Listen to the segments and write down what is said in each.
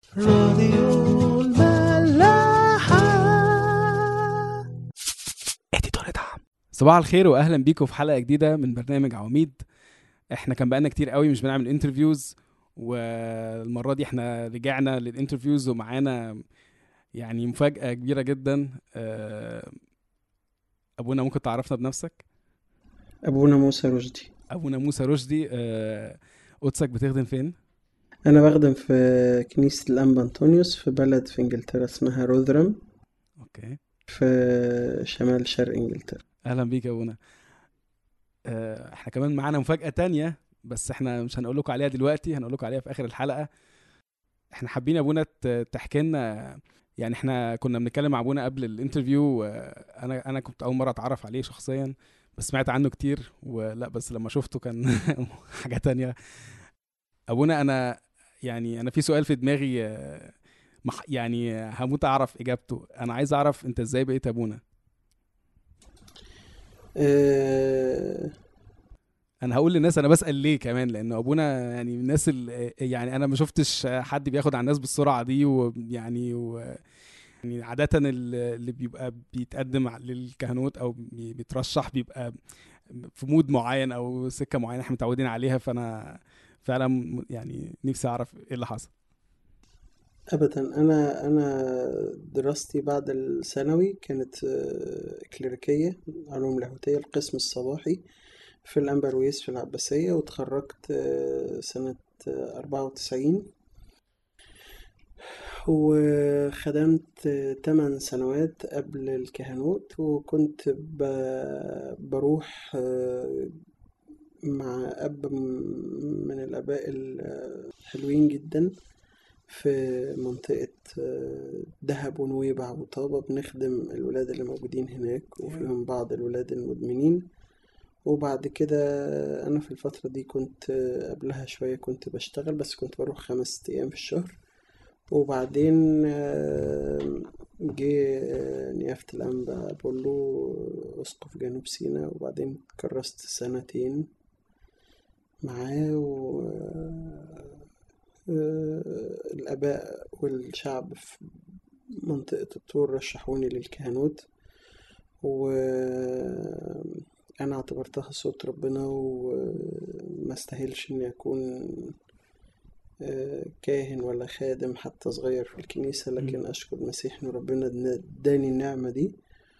راديو الملاحة اديتور دعم صباح الخير واهلا بيكم في حلقه جديده من برنامج عواميد احنا كان بقالنا كتير قوي مش بنعمل انترفيوز والمره دي احنا رجعنا للانترفيوز ومعانا يعني مفاجاه كبيره جدا آه، ابونا ممكن تعرفنا بنفسك أبونا موسى رشدي ابونا موسى رشدي آه، قدسك بتخدم فين أنا بخدم في كنيسة الأنبا أنطونيوس في بلد في إنجلترا اسمها روذرام اوكي في شمال شرق إنجلترا اهلا بيك يا ابونا آه، احنا كمان معانا مفاجاه تانية بس احنا مش هنقول لكم عليها دلوقتي هنقول لكم عليها في اخر الحلقه احنا حابين يا ابونا ت- تحكي لنا يعني احنا كنا بنتكلم مع ابونا قبل الانترفيو آه، انا انا كنت اول مره اتعرف عليه شخصيا بس سمعت عنه كتير ولا بس لما شفته كان حاجه تانية ابونا انا يعني انا في سؤال في دماغي آه، مح- يعني هموت اعرف اجابته انا عايز اعرف انت ازاي بقيت ابونا أه انا هقول للناس انا بسال ليه كمان لان ابونا يعني من الناس اللي يعني انا ما شفتش حد بياخد على الناس بالسرعه دي ويعني و يعني عادة ال- اللي بيبقى بيتقدم ع- للكهنوت او بي- بيترشح بيبقى في مود معين او سكة معينة احنا متعودين عليها فانا فعلا م- يعني نفسي اعرف ايه اللي حصل أبدا أنا أنا دراستي بعد الثانوي كانت آه، كليريكية علوم لاهوتية القسم الصباحي في الأنبا رويس في العباسية وتخرجت آه، سنة أربعة وتسعين وخدمت تمن سنوات قبل الكهنوت وكنت ب- بروح آه، مع أب م- من الآباء الحلوين جدا في منطقة آه، دهب ونويبع وطابة بنخدم الولاد اللي موجودين هناك وفيهم بعض الولاد المدمنين وبعد كده أنا في الفترة دي كنت آه، قبلها شوية كنت بشتغل بس كنت بروح خمس أيام في الشهر وبعدين آه، جه آه، نيافة الأنبا أبولو أسقف جنوب سيناء وبعدين كرست سنتين معاه و آه، الآباء والشعب في منطقة الطور رشحوني للكهنوت وأنا اعتبرتها صوت ربنا وما استاهلش إني أكون آه، كاهن ولا خادم حتى صغير في الكنيسة لكن أشكر المسيح إن ربنا اداني النعمة دي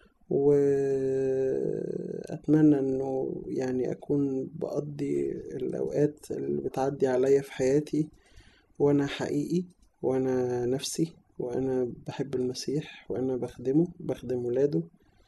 وأتمنى إنه يعني أكون بقضي الأوقات اللي بتعدي عليا في حياتي وأنا حقيقي وأنا نفسي وأنا بحب المسيح وأنا بخدمه بخدم ولاده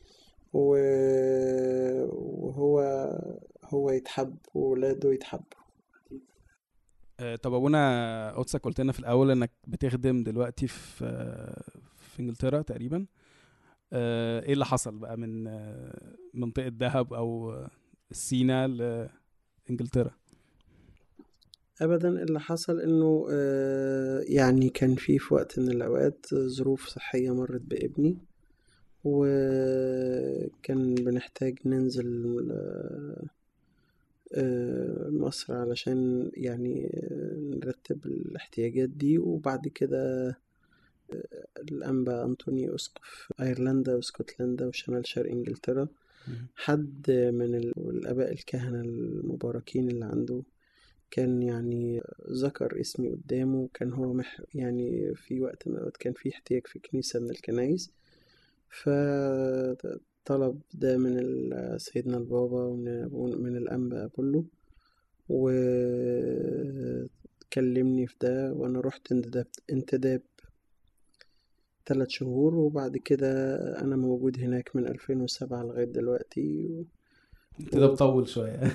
و- وهو هو يتحب وولاده يتحبوا آه، طب ابونا قدسك قلت لنا في الاول انك بتخدم دلوقتي في آه، في انجلترا تقريبا آه، ايه اللي حصل بقى من آه، منطقة دهب او آه، سينا لانجلترا ابدا اللي حصل انه آه، يعني كان في في وقت من الاوقات ظروف صحية مرت بابني وكان بنحتاج ننزل آه، آه، مصر علشان يعني آه، نرتب الاحتياجات دي وبعد كده آه، الأنبا أنطوني أسقف أيرلندا واسكتلندا وشمال شرق إنجلترا حد من ال- الآباء الكهنة المباركين اللي عنده كان يعني ذكر اسمي قدامه كان هو مح يعني في وقت من الأوقات كان في احتياج في كنيسة من الكنايس فطلب ده من ال- سيدنا البابا ومن أبو- من الأنبا أبولو وكلمني في ده وأنا رحت انتداب انتداب ثلاث شهور وبعد كده أنا موجود هناك من 2007 لغاية دلوقتي و... انت ده بطول شوية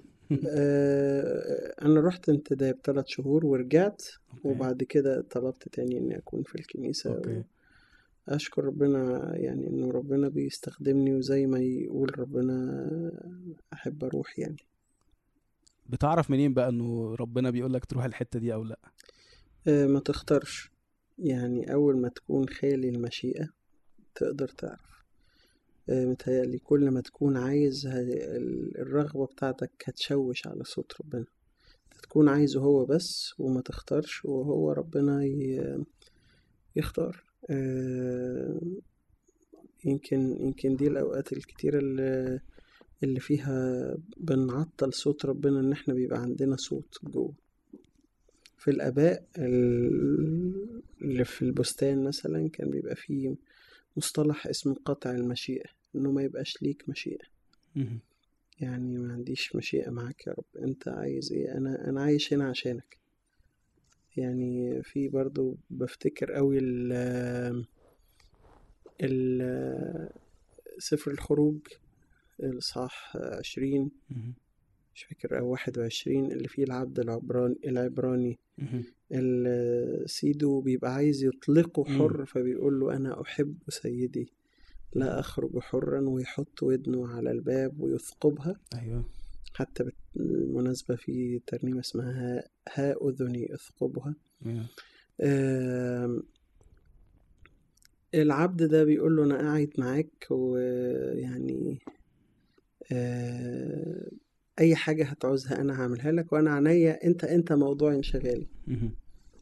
آه، أنا رحت انتداب ثلاث شهور ورجعت أوكي. وبعد كده طلبت تاني إني أكون في الكنيسة اوكي أشكر ربنا يعني إنه ربنا بيستخدمني وزي ما يقول ربنا أحب أروح يعني بتعرف منين بقى انه ربنا بيقول لك تروح الحتة دي او لا آه، ما تختارش يعني أول ما تكون خالي المشيئة تقدر تعرف آه، متهيألي كل ما تكون عايز ه- ال- الرغبة بتاعتك هتشوش على صوت ربنا تكون عايزه هو بس وما تختارش وهو ربنا ي- يختار آه، يمكن يمكن دي الأوقات الكتيرة اللي اللي فيها بنعطل صوت ربنا إن إحنا بيبقى عندنا صوت جوه في الآباء ال- اللي في البستان مثلا كان بيبقى فيه مصطلح اسمه قطع المشيئة إنه ما يبقاش ليك مشيئة مهم. يعني ما عنديش مشيئة معاك يا رب انت عايز ايه انا انا عايش هنا عشانك يعني في برضو بفتكر قوي ال ال سفر الخروج الإصحاح عشرين مهم. مش فاكر أو واحد وعشرين اللي فيه العبد العبراني العبراني مهم. ال- سيده بيبقى عايز يطلقه مم. حر فبيقول له أنا أحب سيدي لا أخرج حرا ويحط ودنه على الباب ويثقبها ايوه حتى بالمناسبة في ترنيمة اسمها ها, ها أذني أثقبها أيوة. آم، العبد ده بيقول له أنا قاعد معاك ويعني آه، أي حاجة هتعوزها أنا هعملها لك وأنا عينيا أنت أنت موضوع انشغالي مهم.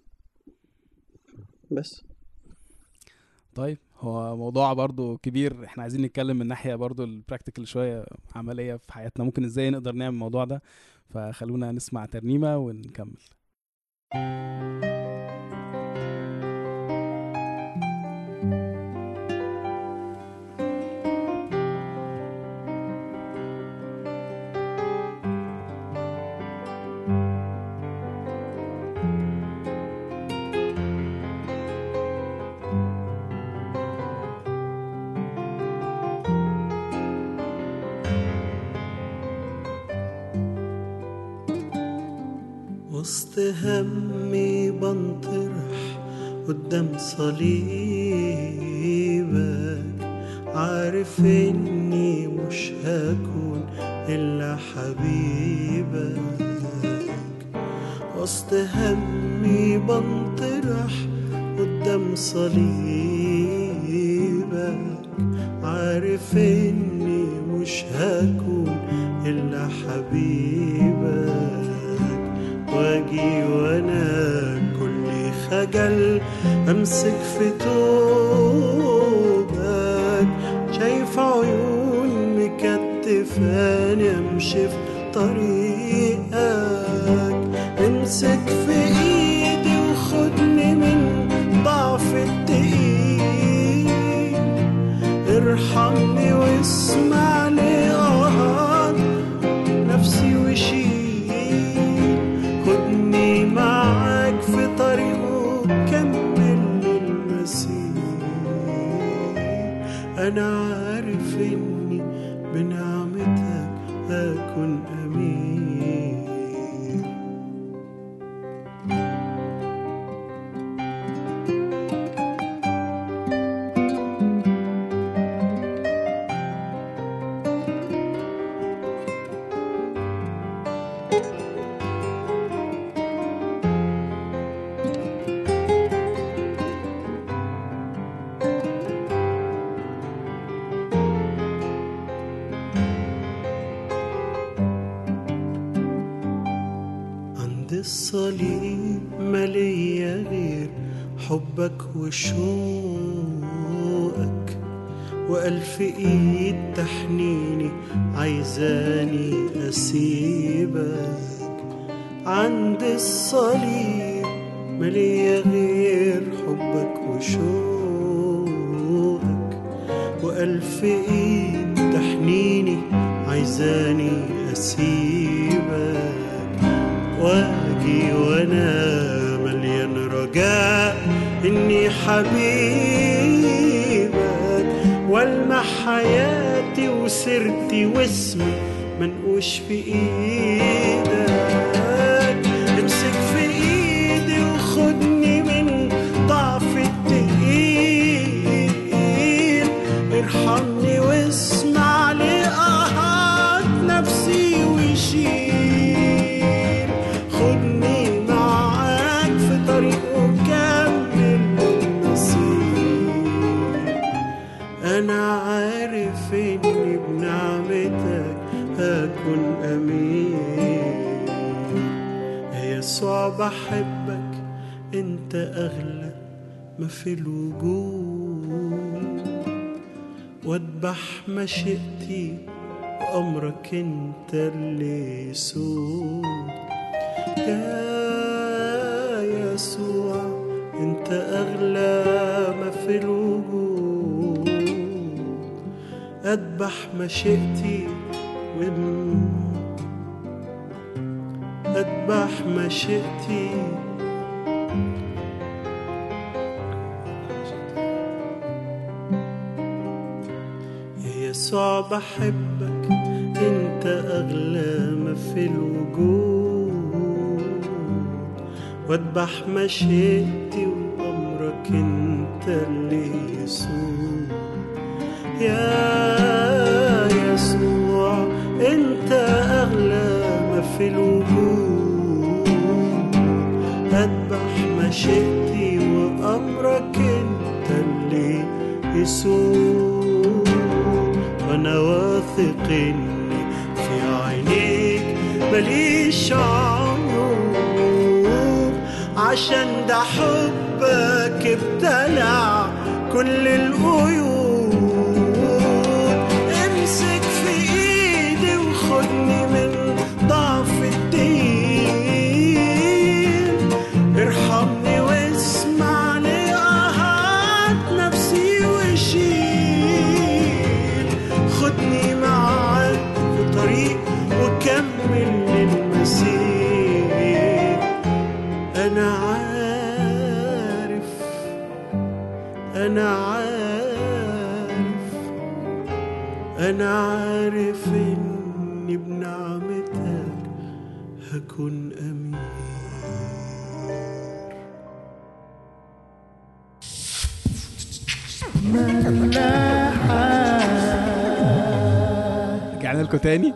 بس طيب هو موضوع برضو كبير احنا عايزين نتكلم من ناحية برضو البراكتيكال شوية عملية في حياتنا ممكن ازاي نقدر نعمل الموضوع ده فخلونا نسمع ترنيمة ونكمل وسط همي بنطرح قدام صليبك عارف اني مش هكون الا حبيبك وسط همي بنطرح قدام صليبك عارف اني مش هكون الا حبيبك واجي وانا كل خجل امسك في توبك شايف عيون مكتفاني امشي في طريقك امسك في ايدي وخدني من ضعف التقيل ارحمني واسمع لي آه نفسي وشيل خدني معاك في طريقه كمل للمسير أنا عارف إني بنعمتك أكون أمين عند الصليب مالية غير حبك وشوقك وألف إيد تحنيني عايزاني أسيبك عند الصليب مالية غير حبك وشوقك وألف إيد تحنيني عايزاني أسيبك واجي وانا مليان رجاء اني حبيبك والمح حياتي وسيرتي واسمي منقوش في ايدك امسك في ايدي وخدني من ضعف التقيل ارحمني واسمع لآهات نفسي وشيل خدني معاك في طريقه كمل المسير أنا عارف إني بنعمتك هكون أمين أغلى ما في الوجود واذبح مشيئتي وأمرك انت اللي يسود يا يسوع انت أغلى ما في الوجود أذبح مشيئتي وإن أذبح مشيئتي يا يسوع بحبك انت اغلى ما في الوجود واذبح مشيئتي وامرك انت اللي يسوع يا يسوع انت اغلى ما في الوجود اذبح مشيئتي وامرك انت اللي يسوع وانا واثق اني في عينيك ماليش عيوب عشان ده حبك ابتلع كل القيود امسك في ايدي وخدني من ضعف الدين ارحمني واسمع لآهات نفسي وشيل خدني معاك في طريق وكمل للمسير أنا عارف أنا عارف أنا عارف إني بنعمتك هكون أمين رجعنا لكم تاني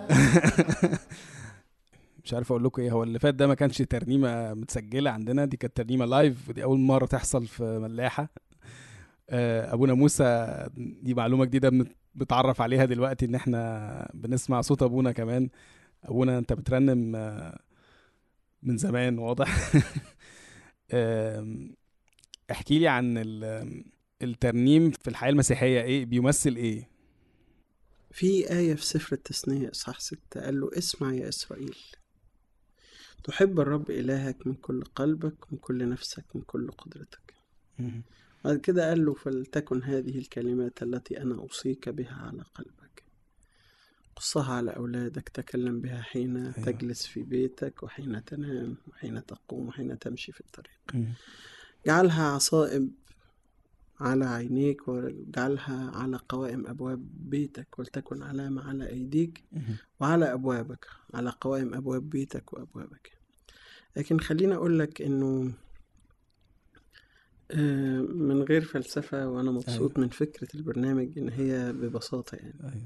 مش عارف اقول لكم ايه هو اللي فات ده ما كانش ترنيمه متسجله عندنا دي كانت ترنيمه لايف ودي اول مره تحصل في ملاحه آه، ابونا موسى دي معلومه جديده بنت- بتعرف عليها دلوقتي ان احنا بنسمع صوت ابونا كمان ابونا انت بترنم آه، من زمان واضح آم، احكي لي عن ال- الترنيم في الحياه المسيحيه ايه بيمثل ايه في آية في سفر التثنية إصحاح ستة قال له اسمع يا إسرائيل تحب الرب إلهك من كل قلبك من كل نفسك من كل قدرتك بعد كده قال له فلتكن هذه الكلمات التي أنا أوصيك بها على قلبك قصها على أولادك تكلم بها حين أيوة. تجلس في بيتك وحين تنام وحين تقوم وحين تمشي في الطريق مم. جعلها عصائب على عينيك وجعلها على قوائم أبواب بيتك ولتكن علامة على أيديك مم. وعلى أبوابك على قوائم أبواب بيتك وأبوابك لكن خليني أقول لك إنه آه، من غير فلسفة وأنا مبسوط من فكرة البرنامج إن هي ببساطة يعني ايوه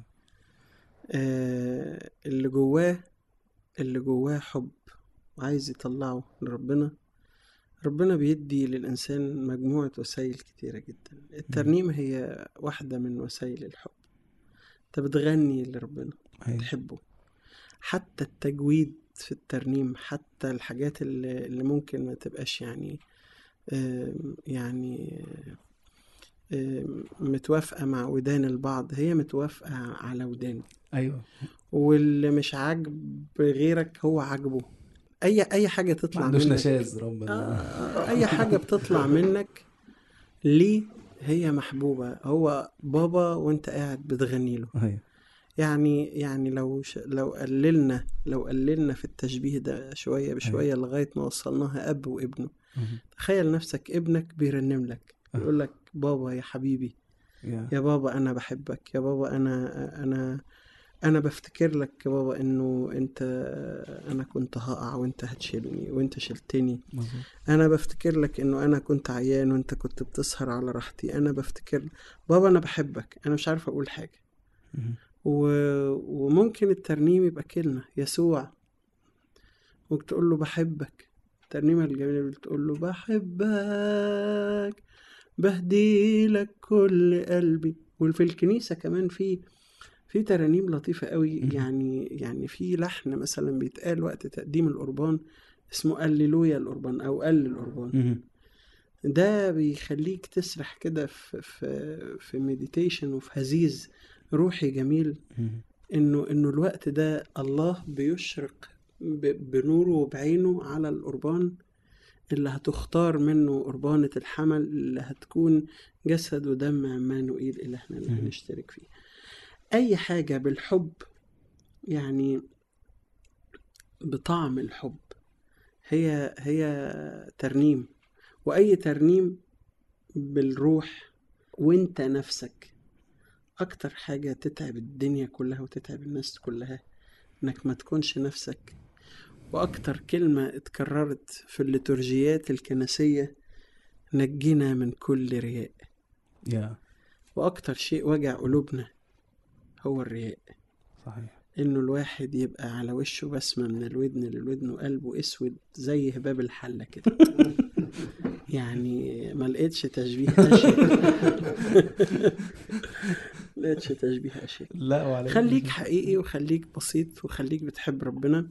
آه، اللي جواه اللي جواه حب وعايز يطلعه لربنا ربنا بيدي للإنسان مجموعة وسائل كتيرة جدا الترنيم هي واحدة من وسائل الحب انت بتغني لربنا ايوه تحبه حتى التجويد في الترنيم حتى الحاجات اللي, اللي ممكن ما تبقاش يعني آم، يعني آم، متوافقة مع ودان البعض هي متوافقة على ودانه ايوه واللي مش عاجب غيرك هو عاجبه اي اي حاجه ما تطلع عندوش منك نشاز ربنا آه، اي حاجه بتطلع منك ليه هي محبوبه هو بابا وانت قاعد بتغني له ايوه يعني يعني لو ش... لو قللنا لو قللنا في التشبيه ده شويه بشويه لغايه ما وصلناها اب وابنه مم. تخيل نفسك ابنك بيرنم لك آه. يقول لك بابا يا حبيبي يا يا بابا انا بحبك يا بابا انا انا انا بفتكر لك يا بابا انه انت انا كنت هقع وانت هتشيلني وانت شلتني مظبوط انا بفتكر لك انه انا كنت عيان وانت كنت بتسهر على راحتي انا بفتكر بابا انا بحبك انا مش عارف اقول حاجه مم. و... وممكن الترنيم يبقى كلمه يسوع ممكن تقول له بحبك الترنيمه الجميله اللي بتقول له بحبك بهدي لك كل قلبي وفي الكنيسه كمان في في ترانيم لطيفه قوي مم. يعني يعني في لحن مثلا بيتقال وقت تقديم القربان اسمه هللويا القربان او قل القربان مم. ده بيخليك تسرح كده في في في مديتيشن وفي هزيز روحي جميل مم. انه انه الوقت ده الله بيشرق ب- بنوره وبعينه على القربان اللي هتختار منه قربانة الحمل اللي هتكون جسد ودم عمانوئيل إلهنا اللي مم. هنشترك فيه أي حاجة بالحب يعني بطعم الحب هي هي ترنيم وأي ترنيم بالروح وانت نفسك أكتر حاجة تتعب الدنيا كلها وتتعب الناس كلها إنك ما تكونش نفسك وأكتر كلمة اتكررت في الليتورجيات الكنسية نجينا من كل رياء يا وأكتر شيء وجع قلوبنا هو الرياء صحيح إنه الواحد يبقى على وشه بسمة من الودن للودن وقلبه أسود زي هباب الحلة كده يعني ما لقيتش تشبيه أشياء لقيتش تشبيه أشياء لا وعليك خليك حقيقي وخليك بسيط وخليك بتحب ربنا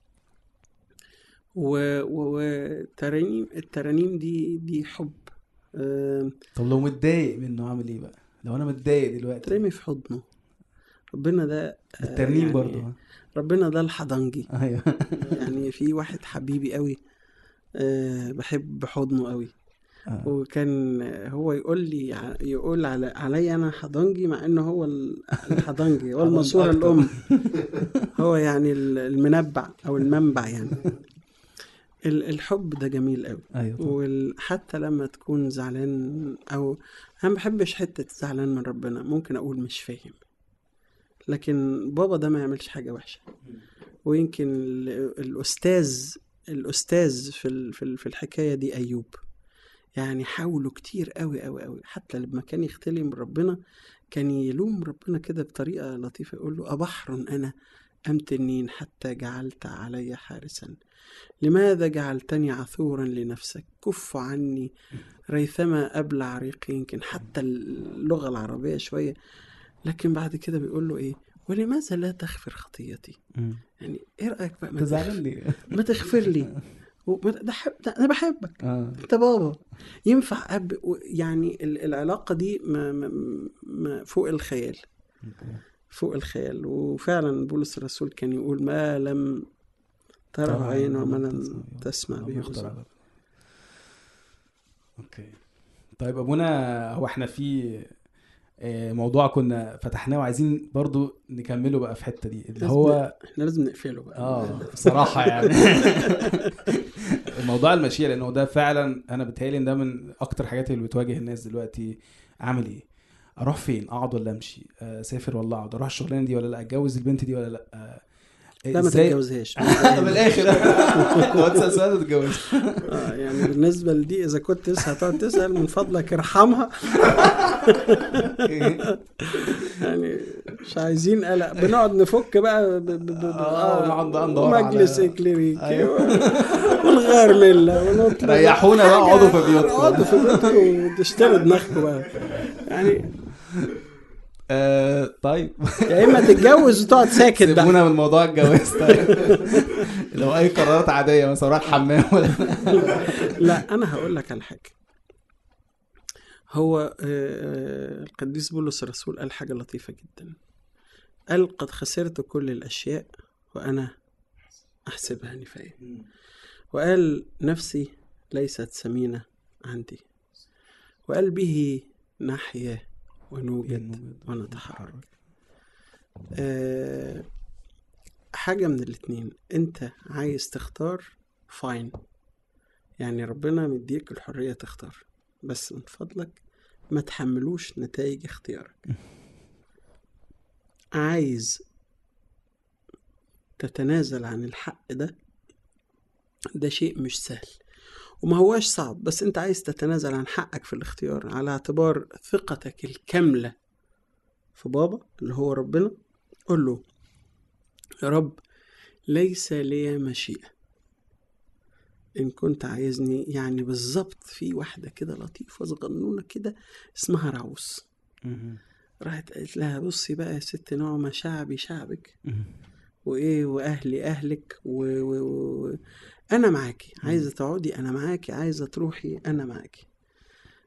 و- و- وترانيم الترانيم دي دي حب آم، طب لو متضايق منه اعمل ايه بقى لو انا متضايق دلوقتي ترمي في حضنه ربنا ده آه، الترنيم يعني برضه ربنا ده الحضنجي ايوه يعني في واحد حبيبي قوي آه، بحب حضنه قوي آه. وكان هو يقول لي ع- يقول على علي انا حضنجي مع انه هو ال- الحضنجي هو الماسوره أكتر. الام هو يعني ال- المنبع او المنبع يعني ال- الحب ده جميل قوي ايوه طبعا. وحتى لما تكون زعلان او انا ما بحبش حته زعلان من ربنا ممكن اقول مش فاهم لكن بابا ده ما يعملش حاجه وحشه ويمكن ال- الاستاذ الاستاذ في ال- في ال- في الحكايه دي ايوب يعني حاولوا كتير قوي قوي قوي حتى لما كان يختلي من ربنا كان يلوم ربنا كده بطريقه لطيفه يقول له ابحر انا ام تنين حتى جعلت علي حارسا لماذا جعلتني عثورا لنفسك كف عني ريثما أبلع ريقي يمكن حتى اللغة العربية شوية لكن بعد كده بيقول له إيه ولماذا لا تغفر خطيتي مم. يعني إيه رأيك بقى ما انت تغفر- زعلان ليه؟ ما تغفر لي وما- ده, حب... ده أنا بحبك اه أنت بابا ينفع أب و- يعني ال- العلاقة دي ما ما ما فوق الخيال أوكي. فوق الخيال وفعلا بولس الرسول كان يقول ما لم ترى ترى عين عين وما وما لم تسمع تسمع أو به يخطر أذن. على بال. اوكي طيب ابونا هو احنا في آه، موضوع كنا فتحناه وعايزين برضو نكمله بقى في الحته دي اللي هو احنا لازم نقفله بقى اه بصراحه يعني موضوع المشيئه لانه ده فعلا انا بتهيألي ان ده من اكتر حاجات اللي بتواجه الناس دلوقتي اعمل ايه اروح فين اقعد ولا امشي آه، اسافر ولا اقعد اروح الشغلانه دي ولا لا اتجوز البنت دي ولا لا آه، لا ما إزاي- تتجوزهاش من الاخر لو تسال سؤال تتجوز اه يعني بالنسبه لدي اذا كنت لسه هتقعد تسال من فضلك ارحمها يعني مش عايزين قلق بنقعد نفك بقى ب... ب... ب... ب... آه، نقعد بقى ندور على- مجلس اكليريكي أيوة. ونغير مله ونطلب ريحونا بقى، اقعدوا في بيوتكم. اقعدوا في بيوتكم وتشتروا دماغكم بقى يعني آه، طيب يا اما تتجوز وتقعد ساكت بقى سيبونا من موضوع الجواز طيب لو اي قرارات عاديه مثلا رايح الحمام ولا لا انا هقول لك على حاجه هو آه، آه، القديس بولس الرسول قال حاجه لطيفه جدا قال قد خسرت كل الاشياء وانا احسبها نفايه وقال نفسي ليست ثمينه عندي وقال به نحيا ونوجد ونتحرك آه، حاجة من الاتنين انت عايز تختار فاين يعني ربنا مديك الحرية تختار بس من فضلك ما تحملوش نتائج اختيارك عايز تتنازل عن الحق ده ده شيء مش سهل وما هواش صعب بس انت عايز تتنازل عن حقك في الاختيار على اعتبار ثقتك الكاملة في بابا اللي هو ربنا قول له يا رب ليس لي مشيئة إن كنت عايزني يعني بالظبط في واحدة كده لطيفة صغنونة كده اسمها رعوس راحت قالت لها بصي بقى يا ست نعمة شعبي شعبك وايه واهلي اهلك و... و... و... انا معاكي عايزه تقعدي انا معاكي عايزه تروحي انا معاكي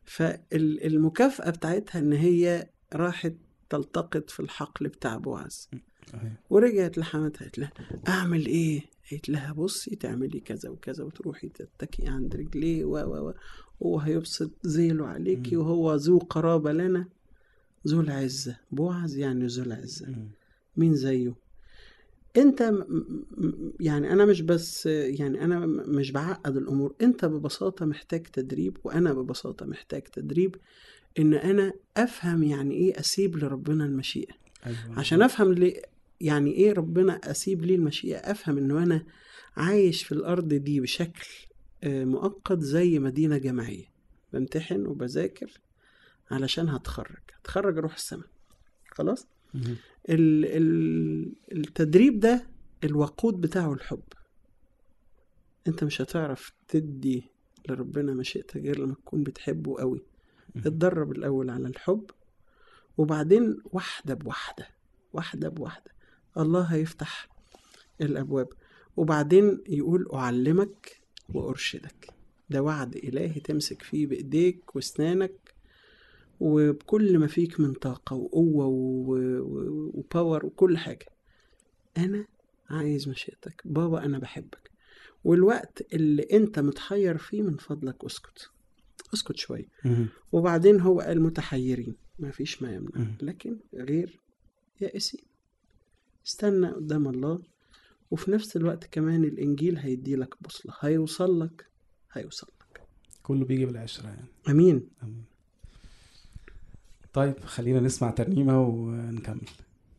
فالمكافأة بتاعتها إن هي راحت تلتقط في الحقل بتاع بوعز أيوة. ورجعت لحماتها قالت لها اعمل ايه قالت لها بصي تعملي كذا وكذا وتروحي تتكي عند رجليه و و و هو هيبسط ذيله عليكي مم. وهو ذو قرابة لنا ذو العزة بوعز يعني ذو العزة مم. مين زيه انت م- م- يعني انا مش بس يعني انا م- مش بعقد الامور انت ببساطة محتاج تدريب وانا ببساطة محتاج تدريب ان انا افهم يعني ايه اسيب لربنا المشيئة أيوة. عشان افهم ليه يعني ايه ربنا اسيب لي المشيئه افهم انه انا عايش في الارض دي بشكل آه، مؤقت زي مدينه جامعيه بمتحن وبذاكر علشان هتخرج هتخرج اروح السماء خلاص مم. ال ال التدريب ده الوقود بتاعه الحب انت مش هتعرف تدي لربنا مشيئتك غير لما تكون بتحبه قوي مم. اتدرب الاول على الحب وبعدين واحده بواحده واحده بواحده الله هيفتح الابواب وبعدين يقول اعلمك وارشدك ده وعد الهي تمسك فيه بايديك واسنانك وبكل ما فيك من طاقه وقوه و- و- وباور وكل حاجه انا عايز مشيئتك بابا انا بحبك والوقت اللي انت متحير فيه من فضلك اسكت اسكت شويه مم. وبعدين هو قال متحيرين ما فيش ما يمنع مم. لكن غير يائسين استنى قدام الله وفي نفس الوقت كمان الإنجيل هيدي لك بوصلة هيوصل لك هيوصل لك كله بيجي بالعشرة يعني أمين آمين. طيب خلينا نسمع ترنيمة ونكمل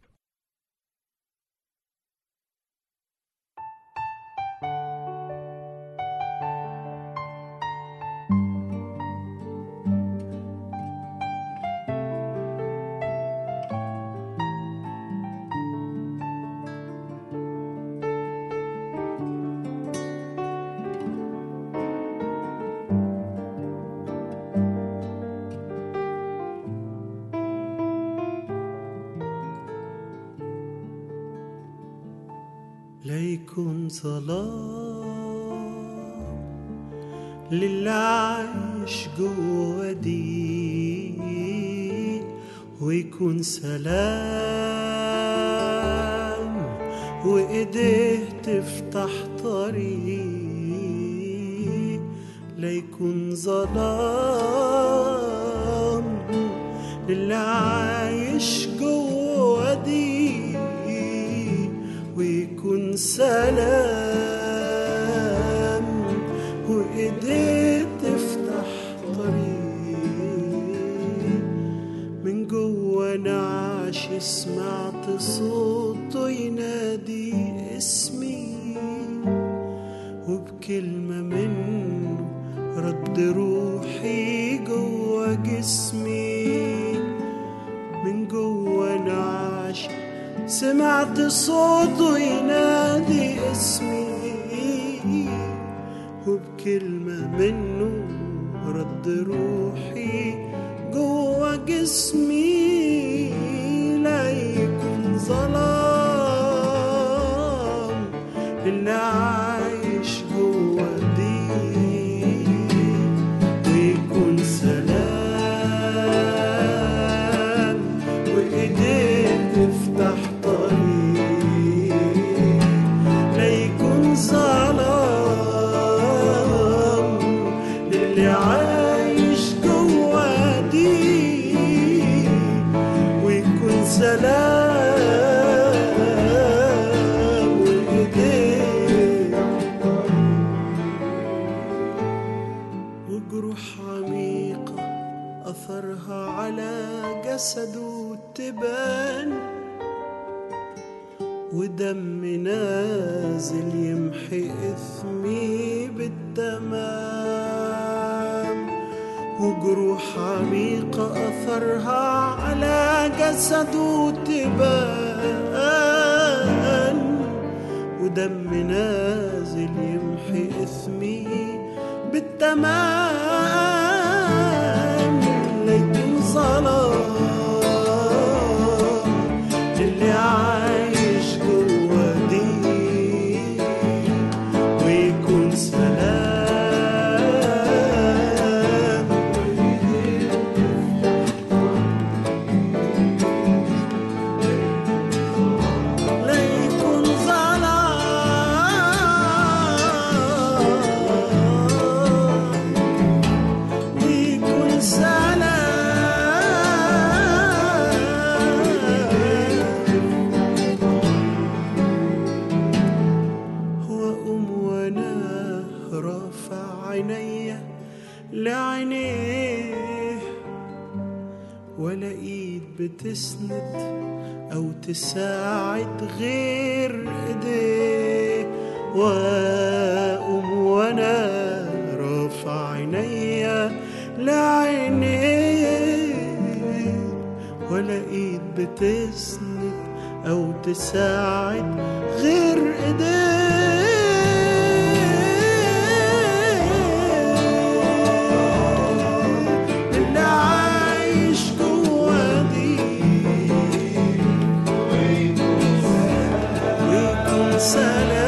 ليكن ظلام للي عايش جوا دي ويكون سلام وايديه تفتح طريق ليكن ظلام للي عايش جوا دي ويكون سلام وايديه تفتح طريق من جوا نعش سمعت صوته ينادي اسمي وبكلمة منه رد روحي جوا جسمي من جوا نعش سمعت صوته ينادي اسمي وبكلمة منه رد روحي جوا جسمي لا يكون ظلام اللي عايش جوا دي ويكون سلام وايديه تفتح طريق لا يكون ظلام للي عايش جوا دي ويكون سلام وايديه وجروح عميقة أثرها على جسده تبان ودم نازل يمحي إثمي بالتمام وجروح عميقة أثرها على جسده تبان ودم نازل يمحي إثمي بالتمام ليكن ظلام للي عايش جوا دي ويكون سلام ولا ايد بتسند او تساعد غير ايديه واقوم وانا رافع عينيا لعينيه ولا ايد بتسند او تساعد غير ايديه اللي عايش جوا دي ويكون سلام